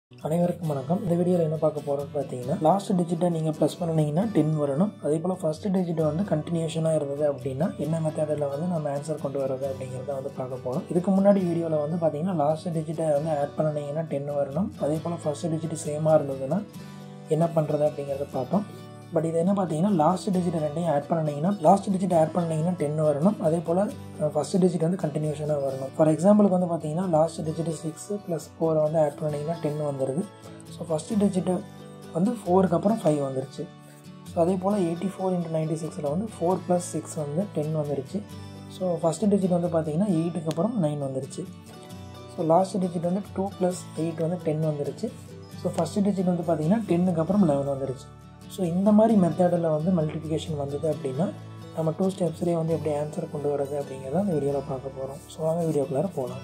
அனைவருக்கும் வணக்கம் இந்த வீடியோவில் என்ன பார்க்க போகிறோம்னு பார்த்தீங்கன்னா லாஸ்ட் டிஜிட்டை நீங்கள் ப்ளஸ் பண்ணினீங்கன்னா டென் வரணும் அதே போல் ஃபஸ்ட் டிஜிட் வந்து கண்டினியூஷனாக இருந்தது அப்படின்னா என்ன மெத்தடில் வந்து நம்ம ஆன்சர் கொண்டு வரது அப்படிங்கிறத வந்து பார்க்க போகிறோம் இதுக்கு முன்னாடி வீடியோவில் வந்து பார்த்தீங்கன்னா லாஸ்ட் டிஜிட்டை வந்து ஆட் பண்ணினீங்கன்னா டென் வரணும் அதே போல் ஃபஸ்ட் டிஜிட் சேமாக இருந்ததுன்னா என்ன பண்ணுறது அப்படிங்கிறத பார்த்தோம் பட் இது என்ன பார்த்தீங்கன்னா லாஸ்ட் டிஜிட் ரெண்டையும் ஆட் பண்ணினீங்கன்னா லாஸ்ட் டிஜிட் ஆட் பண்ணினீங்கன்னா டென் வரணும் அதே போல் ஃபஸ்ட் டிஜிட் வந்து கண்டினியூஷனாக வரணும் ஃபார் எக்ஸாம்பிளுக்கு வந்து பார்த்தீங்கன்னா லாஸ்ட் டிஜிட் சிக்ஸ் ப்ளஸ் ஃபோரை வந்து ஆட் பண்ணிங்கன்னா டென் வந்துடுது ஸோ ஃபஸ்ட்டு டிஜிட்டு வந்து ஃபோருக்கு அப்புறம் ஃபைவ் வந்துருச்சு ஸோ அதே போல் எயிட்டி ஃபோர் இன்ட்டு நைன்ட்டி சிக்ஸில் வந்து ஃபோர் ப்ளஸ் சிக்ஸ் வந்து டென் வந்துருச்சு ஸோ ஃபஸ்ட்டு டிஜிட் வந்து பார்த்தீங்கன்னா எயிட்டுக்கு அப்புறம் நைன் வந்துருச்சு ஸோ லாஸ்ட் டிஜிட் வந்து டூ ப்ளஸ் எயிட் வந்து டென் வந்துருச்சு ஸோ ஃபஸ்ட்டு டிஜிட் வந்து பார்த்தீங்கன்னா டென்னுக்கு அப்புறம் லெவன் வந்துருச்சு ஸோ இந்த மாதிரி மெத்தடில் வந்து மல்டிப்ளிகேஷன் வந்தது அப்படின்னா நம்ம டூ ஸ்டெப்ஸ்லேயே வந்து எப்படி ஆன்சர் கொண்டு வரது அப்படிங்கிறத அந்த வீடியோவில் பார்க்க போகிறோம் ஸோ வாங்க வீடியோக்குள்ளார போகலாம்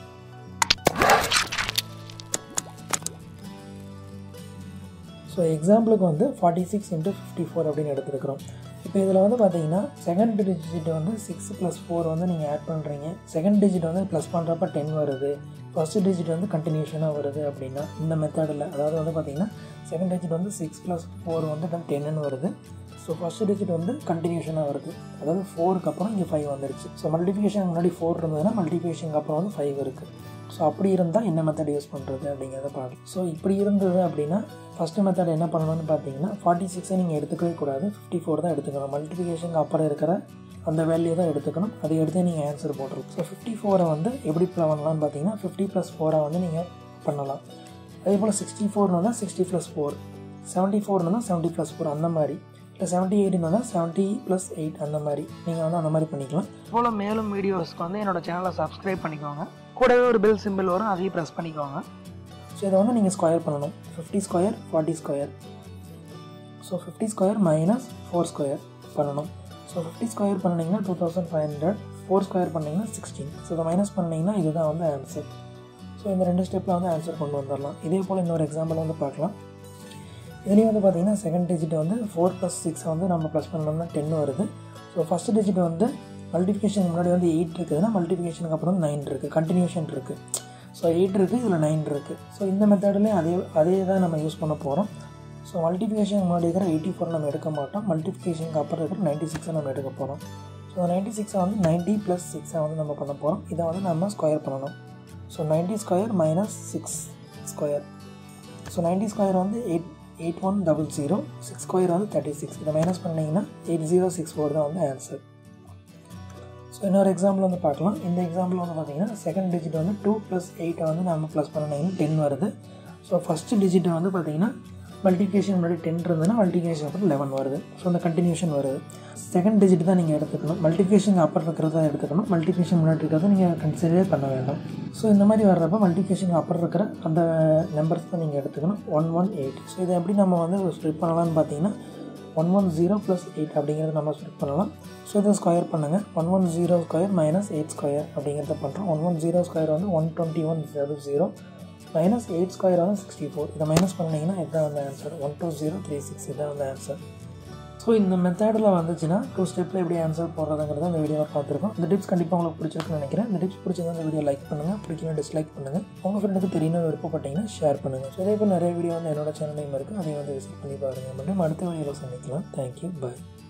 ஸோ எக்ஸாம்பிளுக்கு வந்து forty six into fifty four அப்படின்னு எடுத்துருக்கிறோம் இப்போ இதில் வந்து பார்த்தீங்கன்னா செகண்ட் டிஜிட் வந்து சிக்ஸ் ப்ளஸ் ஃபோர் வந்து நீங்கள் ஆட் பண்ணுறீங்க செகண்ட் டிஜிட் வந்து ப்ளஸ் பண்ணுறப்ப டென் வருது ஃபஸ்ட்டு டிஜிட் வந்து கண்டினியூஷனாக வருது அப்படின்னா இந்த மெத்தடில் அதாவது வந்து பார்த்தீங்கன்னா செகண்ட் டிஜிட் வந்து சிக்ஸ் ப்ளஸ் ஃபோர் வந்து டென்னு வருது ஸோ ஃபஸ்ட்டு டிஜிட் வந்து கண்டினியூஷனாக வருது அதாவது ஃபோருக்கு அப்புறம் இங்கே ஃபைவ் வந்துருச்சு ஸோ மல்டிஃபிகேஷன் முன்னாடி ஃபோர் இருந்ததுன்னா மல்டிஃபிகேஷனுக்கு அப்புறம் வந்து ஃபைவ் இருக்குது ஸோ அப்படி இருந்தால் என்ன மெத்தட் யூஸ் பண்ணுறது அப்படிங்கிறத பார்க்கலாம் ஸோ இப்படி இருந்தது அப்படின்னா ஃபஸ்ட்டு மெத்தட் என்ன பண்ணணும்னு பார்த்தீங்கன்னா ஃபார்ட்டி சிக்ஸை நீங்கள் எடுத்துக்கவே கூடாது ஃபிஃப்டி ஃபோர் தான் எடுத்துக்கணும் மல்டிஃபிகேஷனுக்கு அப்புறம் இருக்கிற அந்த வேல்யூ தான் எடுத்துக்கணும் அதை எடுத்து நீங்கள் ஆன்சர் போட்டுருக்கும் ஸோ ஃபிஃப்டி ஃபோரை வந்து எப்படி பண்ணலாம்னு பார்த்தீங்கன்னா ஃபிஃப்டி ப்ளஸ் ஃபோரை வந்து நீங்கள் பண்ணலாம் அதே போல் சிக்ஸ்டி ஃபோர்னு தான் சிக்ஸ்டி ப்ளஸ் ஃபோர் செவன்ட்டி ஃபோர்னு தான் செவன்ட்டி ப்ளஸ் ஃபோர் அந்த மாதிரி இல்லை செவன்ட்டி எயிட்னா தான் செவன்ட்டி ப்ளஸ் எயிட் அந்த மாதிரி நீங்கள் வந்து அந்த மாதிரி பண்ணிக்கலாம் போல் மேலும் வீடியோஸ்க்கு வந்து என்னோடய சேனலை சப்ஸ்கிரைப் பண்ணிக்கோங்க கூடவே ஒரு பெல் சிம்பிள் வரும் அதையும் ப்ரெஸ் பண்ணிக்கோங்க ஸோ இதை வந்து நீங்கள் ஸ்கொயர் பண்ணணும் fifty square forty square so fifty square minus four square பண்ணணும் ஸோ ஃபிஃப்டி ஸ்கொயர் பண்ணிங்கன்னா two thousand five hundred four square பண்ணிங்கன்னா சிக்ஸ்டீன் ஸோ இதை மைனஸ் பண்ணிங்கன்னா இதுதான் வந்து ஆன்சர் ஸோ இந்த ரெண்டு ஸ்டெப்பில் வந்து ஆன்சர் கொண்டு வந்துடலாம் இதே போல் இன்னொரு எக்ஸாம்பிள் வந்து பார்க்கலாம் இதுலேயும் வந்து பார்த்திங்கன்னா செகண்ட் டிஜிட் வந்து ஃபோர் ப்ளஸ் சிக்ஸ் வந்து நம்ம ப்ளஸ் பண்ணோம்னா டென் வருது ஸோ ஃபஸ்ட்டு டிஜிட் வந்து மல்டிஃபிகேஷன் முன்னாடி வந்து எயிட் இருக்குதுன்னா மல்டிஃபிகேஷனுக்கு அப்புறம் நைன் இருக்குது கண்டினியூஷன் இருக்குது ஸோ எயிட் இருக்குது இதில் நைன் இருக்குது ஸோ இந்த மெத்தட்லேயும் அதே அதே தான் நம்ம யூஸ் பண்ண போகிறோம் ஸோ மல்டிஃபிகேஷன் முன்னாடி இருக்கிற எயிட்டி ஃபோர் நம்ம எடுக்க மாட்டோம் மல்டிஃபிகேஷனுக்கு அப்புறம் இருக்கிற நைன்ட்டி சிக்ஸை நம்ம எடுக்க போகிறோம் ஸோ நைன்ட்டி சிக்ஸை வந்து நைன்ட்டி ப்ளஸ் சிக்ஸை வந்து நம்ம பண்ண போகிறோம் இதை வந்து நம்ம ஸ்கொயர் பண்ணணும் so ninety square minus six square so ninety square வந்து eight eight one double zero six square வந்து தேர்ட்டி சிக்ஸ் இதை மைனஸ் பண்ணிங்கன்னா எயிட் ஜீரோ சிக்ஸ் ஃபோர் தான் வந்து ஆன்சர் ஸோ இன்னொரு எக்ஸாம்பிள் வந்து பார்க்கலாம் இந்த எக்ஸாம்பிள் வந்து பார்த்தீங்கன்னா செகண்ட் டிஜிட் வந்து டூ ப்ளஸ் எயிட்டை வந்து நம்ம ப்ளஸ் பண்ணிங்கன்னா டென் வருது ஸோ ஃபஸ்ட்டு டிஜிட் வந்து பார்த்தீங்கன்னா மல்டிபிகேஷன் முன்னாடி டென் இருந்ததுன்னா மல்டிபிகேஷன் அப்புறம் லெவன் வருது ஸோ அந்த கண்டினியூஷன் வருது செகண்ட் டிஜிட் தான் நீங்கள் எடுத்துக்கணும் மல்டிபிகேஷன் அப்புறம் இருக்கிறத எடுத்துக்கணும் மல்டிபிகேஷன் முன்னாடி இருக்கிறத நீங்கள் கன்சிடரே பண்ண வேண்டாம் ஸோ இந்த மாதிரி வர்றப்ப மல்டிபிகேஷன் அப்புறம் இருக்கிற அந்த நம்பர்ஸ் தான் நீங்கள் எடுத்துக்கணும் ஒன் ஒன் எயிட் ஸோ இதை எப்படி நம்ம வந்து ஸ்ப்ளிட் பண்ணலாம்னு பார்த்தீங்கன்னா one one zero plus eight அப்படிங்கிறத நம்ம ஸ்ப்ளிட் பண்ணலாம் ஸோ இதை ஸ்கொயர் பண்ணுங்கள் one one zero square minus eight square அப்படிங்கிறத பண்ணுறோம் ஒன் ஒன் ஜீரோ ஸ்கொயர் வந்து one twenty one zero zero minus eight square வந்து சிக்ஸ்டி ஃபோர் இதை மைனஸ் பண்ணிங்கன்னா இதுதான் வந்து answer one two zero three six இதான் வந்து ஆன்சர் ஸோ இந்த மெத்தடில் வந்துச்சுன்னா டூ ஸ்டெப்பில் எப்படி ஆன்சர் போடுறதுங்கிறத இந்த வீடியோவில் பார்த்துருக்கோம் இந்த டிப்ஸ் கண்டிப்பாக உங்களுக்கு பிடிச்சிருக்குன்னு நினைக்கிறேன் இந்த டிப்ஸ் பிடிச்சதா இந்த வீடியோ லைக் பண்ணுங்கள் பிடிக்கணும் டிஸ்லைக் பண்ணுங்கள் உங்கள் ஃப்ரெண்டுக்கு தெரியணும் விருப்பப்பட்டீங்கன்னா ஷேர் பண்ணுங்கள் ஸோ இதே போல் நிறைய வீடியோ வந்து என்னோட சேனலையும் இருக்குது அதையும் வந்து விசிட் பண்ணி பாருங்கள் மட்டும் அடுத்த வீடியோவில் சந்திக்கலாம் தேங்க்யூ பாய்